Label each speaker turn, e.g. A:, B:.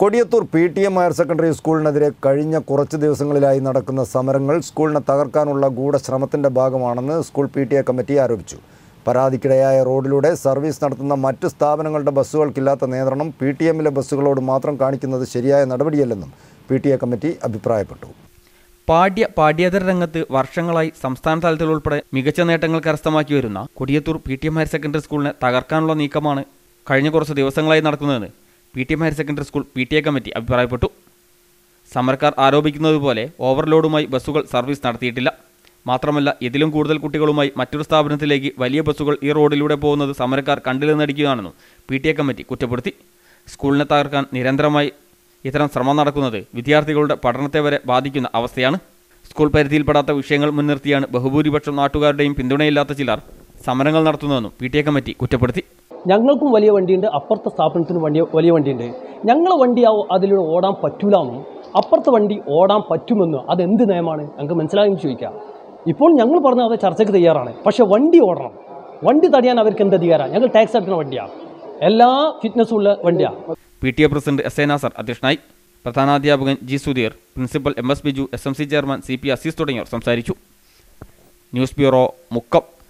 A: Kodiyathur P T M higher secondary സ്കൂളിനെതിരെ കഴിഞ്ഞ കുറച്ച് ദിവസങ്ങളിലായി നടക്കുന്ന സമരങ്ങൾ സ്കൂളിനെ തകർക്കാനുള്ള ഗൂഢശ്രമത്തിന്റെ ഭാഗമാണെന്ന് school P T A committee ആരോപിച്ചു പരാതിക്കിടയായ റോഡിലൂടെ സർവീസ് നടത്തുന്ന മറ്റ് സ്ഥാപനങ്ങളുടെ ബസ്സുകൾക്കില്ലാത്ത നിയന്ത്രണം പി ടി എമ്മിലെ ബസ്സുകളോട് മാത്രം കാണിക്കുന്നത് ശരിയായ നടപടിയല്ലെന്നും പി ടി എ കമ്മിറ്റി അഭിപ്രായപ്പെട്ടു
B: പാഠ്യ പാഠ്യേതര രംഗത്ത് വർഷങ്ങളായി സംസ്ഥാന തലത്തിൽ ഉൾപ്പെടെ മികച്ച നേട്ടങ്ങൾ കരസ്ഥമാക്കി വരുന്ന Kodiyathur P T M higher secondary സ്കൂളിനെ തകർക്കാനുള്ള നീക്കമാണ് കഴിഞ്ഞ കുറച്ച് ദിവസങ്ങളായി നടക്കുന്നതെന്ന് P T M higher secondary school P T A committee അഭിപ്രായപ്പെട്ടു സമരക്കാർ ആരോപിക്കുന്നത് പോലെ ഓവർലോഡുമായി ബസ്സുകൾ സർവീസ് നടത്തിയിട്ടില്ല മാത്രമല്ല ഇതിലും കൂടുതൽ കുട്ടികളുമായി മറ്റൊരു സ്ഥാപനത്തിലേക്ക് വലിയ ബസ്സുകൾ ഈ റോഡിലൂടെ പോകുന്നത് സമരക്കാർ കണ്ടില്ലെന്നടിക്കുകയാണെന്നും പി ടി എ കമ്മിറ്റി കുറ്റപ്പെടുത്തി സ്കൂളിനെ തകർക്കാൻ നിരന്തരമായി ഇത്തരം ശ്രമം നടക്കുന്നത് വിദ്യാർത്ഥികളുടെ പഠനത്തെ വരെ ബാധിക്കുന്ന അവസ്ഥയാണ് സ്കൂൾ പരിധിയിൽപ്പെടാത്ത വിഷയങ്ങൾ മുൻനിർത്തിയാണ് ബഹുഭൂരിപക്ഷം നാട്ടുകാരുടെയും പിന്തുണയില്ലാത്ത ചിലർ സമരങ്ങൾ നടത്തുന്നതെന്നും പി ടി എ കമ്മിറ്റി കുറ്റപ്പെടുത്തി
C: ഞങ്ങൾക്കും വലിയ വണ്ടിയുണ്ട് അപ്പുറത്തെ സ്ഥാപനത്തിന് വണ്ടി വലിയ വണ്ടിയുണ്ട് ഞങ്ങളെ വണ്ടി ആ- അതിലൂടെ ഓടാൻ പറ്റൂലെന്നും അപ്പുറത്തെ വണ്ടി ഓടാൻ പറ്റുമെന്നും അതെന്ത് നിയമമാണ് ഞങ്ങൾക്ക് മനസ്സിലാകും ചോദിക്കാം ഇപ്പോൾ ഞങ്ങൾ പറഞ്ഞ അത് ചർച്ചയ്ക്ക് തയ്യാറാണ് പക്ഷേ വണ്ടി ഓടണം വണ്ടി തടയാൻ അവർക്ക് എന്ത് അധികാരമാണ് ഞങ്ങൾ ടാക്സ് അടക്കുന്ന വണ്ടിയാണ് എല്ലാ ഫിറ്റ്നസ്സും ഉള്ള വണ്ടിയാണ്
B: P T A president S A Nasar അധ്യക്ഷനായി പ്രധാനാധ്യാപകൻ G Sudheer principal M S Biju S M C chairman C P Azeez തുടങ്ങിയവർ സംസാരിച്ചു ന്യൂസ് ബ്യൂറോ മുക്കം